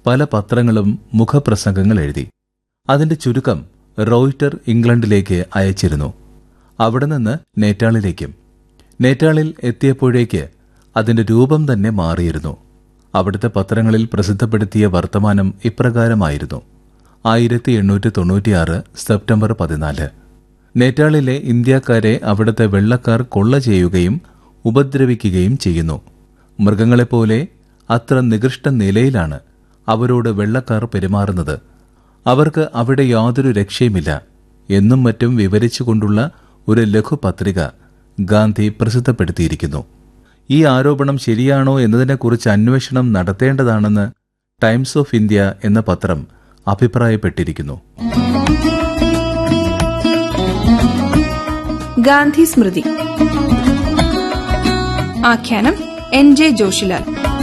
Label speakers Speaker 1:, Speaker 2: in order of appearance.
Speaker 1: പല പത്രങ്ങളും മുഖപ്രസംഗങ്ങൾ എഴുതി അതിന്റെ ചുരുക്കം റോയിറ്റർ ഇംഗ്ലണ്ടിലേക്ക് അയച്ചിരുന്നു അവിടെ നിന്ന് നേറ്റാളിലേക്കും നേറ്റാളിൽ എത്തിയപ്പോഴേക്ക് അതിന്റെ രൂപം തന്നെ മാറിയിരുന്നു അവിടുത്തെ പത്രങ്ങളിൽ പ്രസിദ്ധപ്പെടുത്തിയ വർത്തമാനം ഇപ്രകാരമായിരുന്നു ആയിരത്തി എണ്ണൂറ്റി തൊണ്ണൂറ്റിയാറ് സെപ്റ്റംബർ പതിനാല് നേറ്റാളിലെ ഇന്ത്യക്കാരെ അവിടുത്തെ വെള്ളക്കാർ കൊള്ള ചെയ്യുകയും ഉപദ്രവിക്കുകയും ചെയ്യുന്നു മൃഗങ്ങളെപ്പോലെ അത്ര നികൃഷ്ട നിലയിലാണ് അവരോട് വെള്ളക്കാർ പെരുമാറുന്നത് അവർക്ക് അവിടെ യാതൊരു രക്ഷയുമില്ല എന്നും മറ്റും വിവരിച്ചുകൊണ്ടുള്ള ഒരു ലഘുപത്രിക ഗാന്ധി പ്രസിദ്ധപ്പെടുത്തിയിരിക്കുന്നു ഈ ആരോപണം ശരിയാണോ എന്നതിനെക്കുറിച്ച് അന്വേഷണം നടത്തേണ്ടതാണെന്ന് ടൈംസ് ഓഫ് ഇന്ത്യ എന്ന പത്രം അഭിപ്രായപ്പെട്ടിരിക്കുന്നു
Speaker 2: ഗാന്ധി സ്മൃതി ആഖ്യാനം എൻ ജെ ജോഷിലാൽ